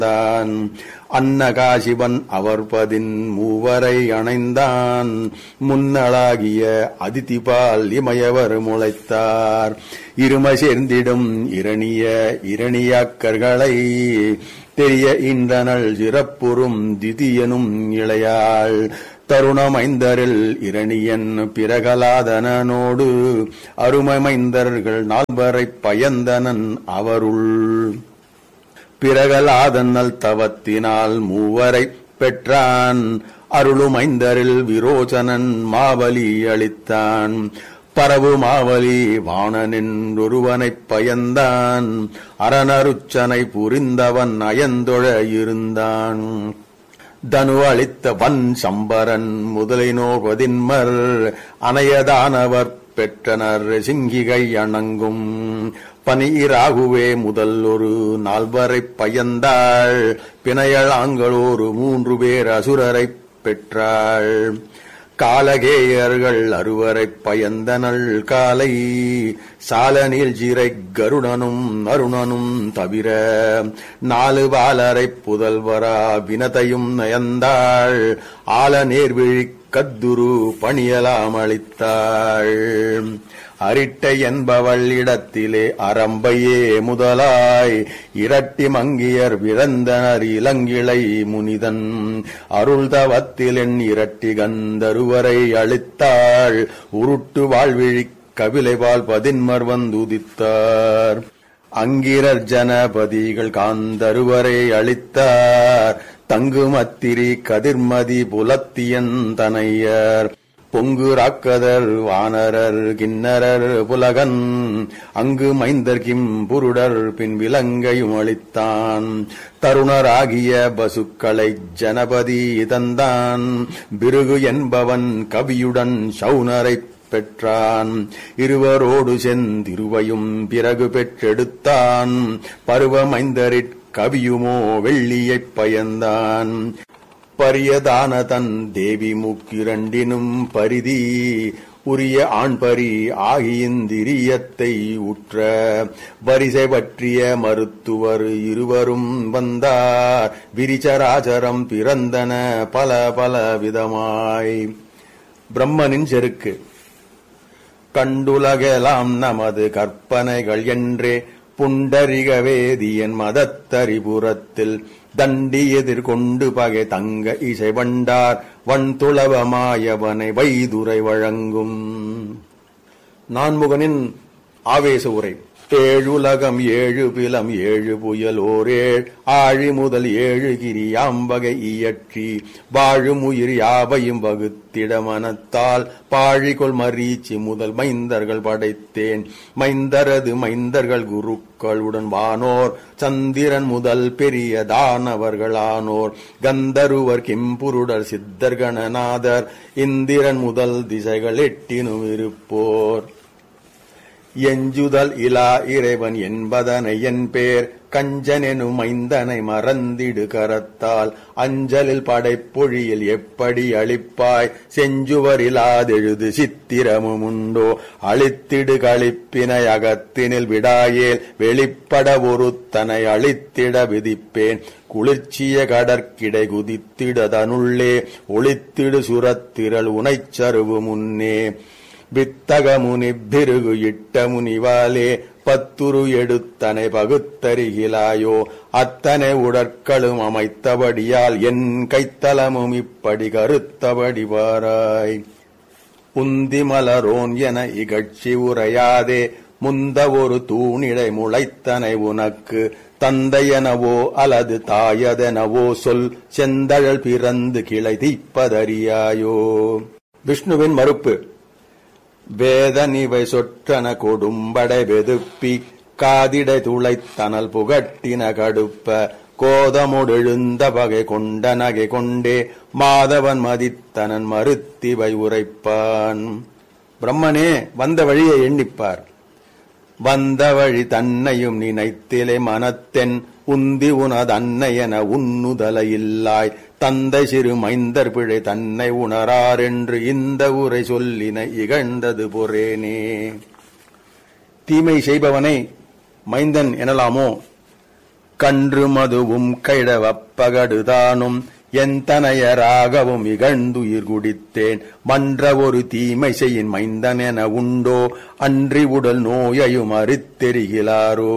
தான் அன்னகாசிவன் அவர்பதின் மூவரை அணைந்தான் முன்னளாகிய அதிதிபால் இமயவர் முளைத்தார் இரும சேர்ந்திடும் இரணிய இரணியாக்கர்களை தெரிய இன்றனள் சிறப்புறும் திதியனும் இளையாள் தருணமைந்தரில் இரணியன் பிரகலாதனனோடு அருமமைந்தர்கள் நால்வரை பயந்தனன் அவருள் பிரகலாதனல் தவத்தினால் மூவரை பெற்றான் அருளுமைந்தரில் விரோச்சனன் மாவலி அளித்தான் பரவு மாவலி வாணனின் ஒருவனைப் பயந்தான் அரணருச்சனை புரிந்தவன் அயந்தொழ இருந்தான் தனு அளித்த வன் சம்பரன் முதலினோர் பதின்மர் அணையதானவர் பெற்றனர் சிங்கிகை அணங்கும் பனிராகுவே முதல் ஒரு நால்வரைப் பயந்தாள் பிணையளாங்களோரு மூன்று பேர் அசுரரைப் பெற்றாள் காலகேயர்கள் அறுவரைப் பயந்தனள் காலை சால நீழ்ஜிரை கருடனும் அருணனும் தவிர நாலு பாலரைப் புதல்வரா வினதையும் நயந்தாள் ஆல நேர்விழி கத்துரு பணியலாம் அளித்தாள் அரிட்டை என்பவள் இடத்திலே அரம்பையே முதலாய் இரட்டி மங்கியர் விரந்தனர் இளங்கிளை முனிதன் அருள் தவத்திலென் இரட்டி கந்தருவரை அளித்தாள் உருட்டு வாழ்விழி கபிலைவால் பதின்மர் வந்துதித்தார் அங்கிரர் ஜனபதிகள் காந்தருவரை அளித்தார் தங்குமத்திரி கதிர்மதி புலத்தியன் தனையர் பொங்கு ராக்கதர் வானரர் கிண்ணரர் புலகன் அங்கு மைந்தர் கிம் புருடர் பின் விலங்கையும் அளித்தான் தருணராகிய பசுக்களை ஜனபதி தந்தான் பிருகு என்பவன் கவியுடன் சௌனரைப் பெற்றான் இருவரோடு செந்திருவையும் பிறகு பெற்றெடுத்தான் பருவமைந்தரிற் கவியுமோ வெள்ளியைப் பயந்தான் பரியதான தன் தேவி முக்கிரண்டினும் பரிதி உரிய ஆண்பரி ஆகியந்திரியத்தை உற்ற வரிசை பற்றிய மருத்துவர் இருவரும் வந்தார் விரிச்சராச்சரம் பிறந்தன பல பல விதமாய் பிரம்மனின் செருக்கு கண்டுலகெலாம் நமது கற்பனைகள் என்றே புண்டரிக வேதியன் மதத்தரிபுரத்தில் தண்டி எதிர்கொண்டு பகை தங்க இசை வண்டார் வன்துளவமாயவனை வைதுரை வழங்கும் நான்முகனின் ஆவேச உரை ஏழுலகம் ஏழு பிலம் ஏழு புயல் ஓரேழ் ஆழி முதல் ஏழு கிரி யாம்பகை இயற்றி வாழும் உயிர் யாவையும் வகுத்திட மனத்தால் பாழிகொள் மரீச்சி முதல் மைந்தர்கள் படைத்தேன் மைந்தரது மைந்தர்கள் குருக்களுடன் வானோர் சந்திரன் முதல் பெரிய தானவர்களானோர் கந்தருவர் கிம்புருடர் சித்தர் கணநாதர் இந்திரன் முதல் திசைகள் எட்டினும் இருப்போர் எஞ்சுதல் இலா இறைவன் என்பதனை என் பேர் கஞ்சனெனும் மைந்தனை மறந்திடு கரத்தால் அஞ்சலில் படைப்பொழியில் எப்படி அளிப்பாய் செஞ்சுவரிலாதெழுது சித்திரமும் உண்டோ அழித்திடு களிப்பினை அகத்தினில் விடாயேல் வெளிப்பட ஒருத்தனை அழித்திட விதிப்பேன் குளிர்ச்சிய கடற்கிடை குதித்திடதனுள்ளே ஒளித்திடு சுரத்திரள் உனைச்சருவு முன்னே வித்தக முனி பிருகு இட்ட முனிவாலே பத்துரு எடுத்தனை பகுத்தறிகிலாயோ அத்தனை உடற்களும் அமைத்தபடியால் என் கைத்தலமும் இப்படி கருத்தபடி வாராய் உந்தி மலரோன் என இகழ்ச்சி உரையாதே முந்த ஒரு தூணிடை முளைத்தனை உனக்கு தந்தையெனவோ அல்லது தாயதெனவோ சொல் செந்தழல் பிறந்து கிளை தீப்பதறியாயோ விஷ்ணுவின் மறுப்பு வேதனிவை சொற்றன கொடும்படை வெதுப்பி காதிடை துளைத்தனல் புகட்டின கடுப்ப கோதமுடெழுந்த பகை கொண்ட நகை கொண்டே மாதவன் மதித்தனன் மறுத்திவை உரைப்பான் பிரம்மனே வந்த வழியை எண்ணிப்பார் வந்த வழி தன்னையும் நினைத்திலே மனத்தென் உந்தி உனதன்னையென உன்னுதல இல்லாய் தந்தை சிறு மைந்தர் பிழை தன்னை உணராரென்று இந்த உரை சொல்லின இகழ்ந்தது பொறேனே தீமை செய்பவனை மைந்தன் எனலாமோ கன்று மதுவும் கைடவப்பகடுதானும் எந்தனையராகவும் இகழ்ந்துயிர் குடித்தேன் மன்ற ஒரு தீமை செய்யின் மைந்தனென உண்டோ அன்றி உடல் நோயையும் அறித்தெரிகிறாரோ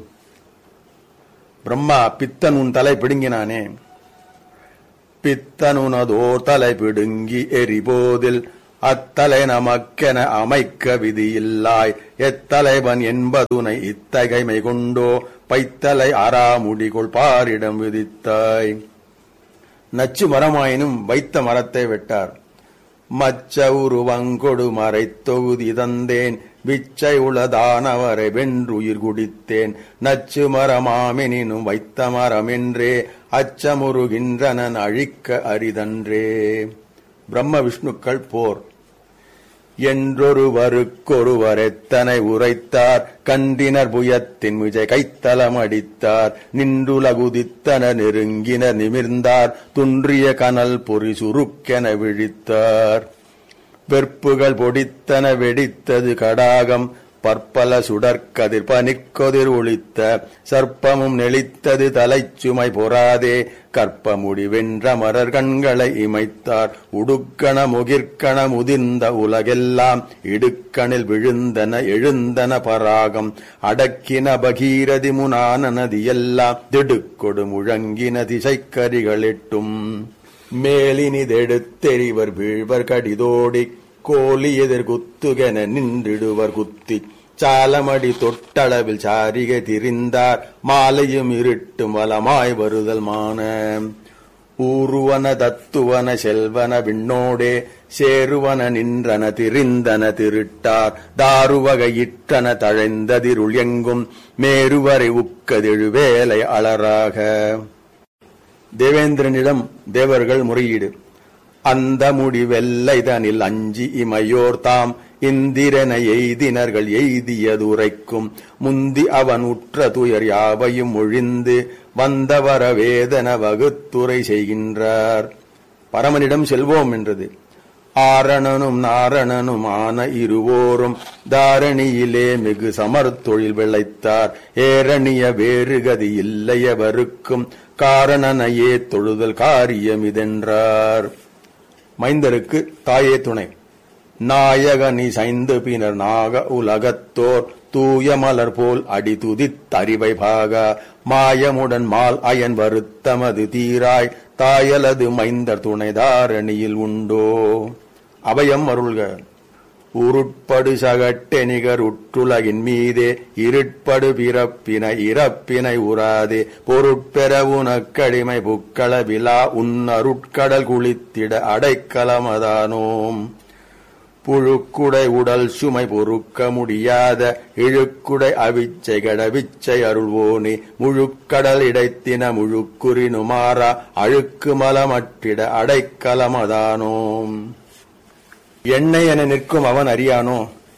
பிரம்மா பித்தன் உன் தலை பிடுங்கினானே பித்தனுனதோர் தலை பிடுங்கி எரிபோதில் அத்தலை நமக்கென அமைக்க விதியில்லாய் எத்தலைவன் என்பதுனை இத்தகைமை கொண்டோ பைத்தலை அறாமுடிகொள் பாரிடம் விதித்தாய் நச்சு மரமாயினும் வைத்த மரத்தை வெட்டார் மச்ச உருவங்கொடு மறைத் தொகுதி தந்தேன் விச்சை உளதானவரை வென்றுயிர் குடித்தேன் நச்சு மரமாமெனினும் வைத்த மரமென்றே அச்சமுருகின்றனன் அழிக்க அரிதன்றே பிரம்ம விஷ்ணுக்கள் போர் என்றொருவருக்கொருவர் எத்தனை உரைத்தார் கண்டினர் புயத்தின் விஜய் கைத்தலம் அடித்தார் நின்றுலகுதித்தனர் நெருங்கினர் நிமிர்ந்தார் துன்றிய கனல் பொறி சுருக்கென விழித்தார் வெற்புகள் பொடித்தன வெடித்தது கடாகம் பற்பல சுடற்கதிர் பனிக்கொதிர் ஒளித்த சர்ப்பமும் நெளித்தது தலைச்சுமை பொறாதே கற்பமுடி வென்ற மரர் கண்களை இமைத்தார் உடுக்கண முகிர்க்கண முதிர்ந்த உலகெல்லாம் இடுக்கணில் விழுந்தன எழுந்தன பராகம் அடக்கின பகீரதி முனான நதியெல்லாம் திடுக்கொடு முழங்கின திசைக்கரிகளிட்டும் மேலினிதெடுத்தெறிவர் வீழ்வர் கடிதோடி கோலி எதிர் குத்துகென நின்றிடுவர் குத்தி சாலமடி தொட்டளவில் சாரிகை திரிந்தார் மாலையும் இருட்டும் வலமாய் வருதல் மான ஊருவன தத்துவன செல்வன விண்ணோடே சேருவன நின்றன திரிந்தன திருட்டார் தாருவகையிட்டன தழைந்ததிருள் எங்கும் மேருவரை உக்கதெழு வேலை அலராக தேவேந்திரனிடம் தேவர்கள் முறையீடு அந்த முடிவெல்லைதனில் அஞ்சி இமையோர் தாம் இந்திரன எய்தினர்கள் எய்தியதுரைக்கும் முந்தி அவன் உற்ற துயர் யாவையும் ஒழிந்து வந்தவர வேதன வகுத்துரை செய்கின்றார் பரமனிடம் செல்வோம் என்றது ஆரணனும் நாரணனும் ஆன இருவோரும் தாரணியிலே மிகு சமர்த்தொழில் விளைத்தார் ஏரணிய வேறுகதி இல்லையவருக்கும் காரணனையே தொழுதல் காரியமிதென்றார் மைந்தருக்கு தாயே துணை நாயகனி சைந்து பினர் நாக உலகத்தோர் தூய மலர் போல் அடி துதித்தறிவை பாக மாயமுடன் மால் அயன் வருத்தமது தீராய் தாயலது மைந்தர் துணை தாரணியில் உண்டோ அபயம் அருள்க உருட்படு சகட்டெ நிகர் உற்றுலகின் மீதே இருட்படு பிறப்பினை இறப்பினை உறாதே பொருட்பெற உனக்கடிமை புக்கள விழா உன்னருட்கடல் குளித்திட அடைக்கலமதானோம் புழுக்குடை உடல் சுமை பொறுக்க முடியாத இழுக்குடை அவிச்சை கடவிச்சை அருள்வோனே முழுக்கடல் இடைத்தின முழுக்குறினுமாறா அழுக்கு மலமட்டிட அடைக்கலமதானோம் எண்ணெய் என நிற்கும் அவன் அறியானோ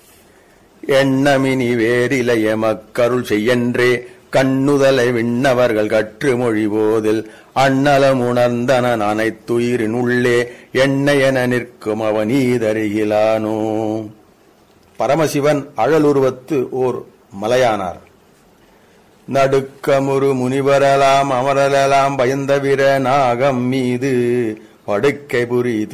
எண்ணமினி வேறிலைய மக்கருள் செய்யன்றே கண்ணுதலை விண்ணவர்கள் கற்று மொழிபோதில் அண்ணலம் உணர்ந்தன அனைத்துயிரின் உள்ளே எண்ணெய் என நிற்கும் அவன் ஈதருகிலானோ பரமசிவன் அழலுருவத்து ஓர் மலையானார் நடுக்கமுறு முனிவரலாம் அமரலாம் பயந்தவிர நாகம் மீது படுக்கை புரி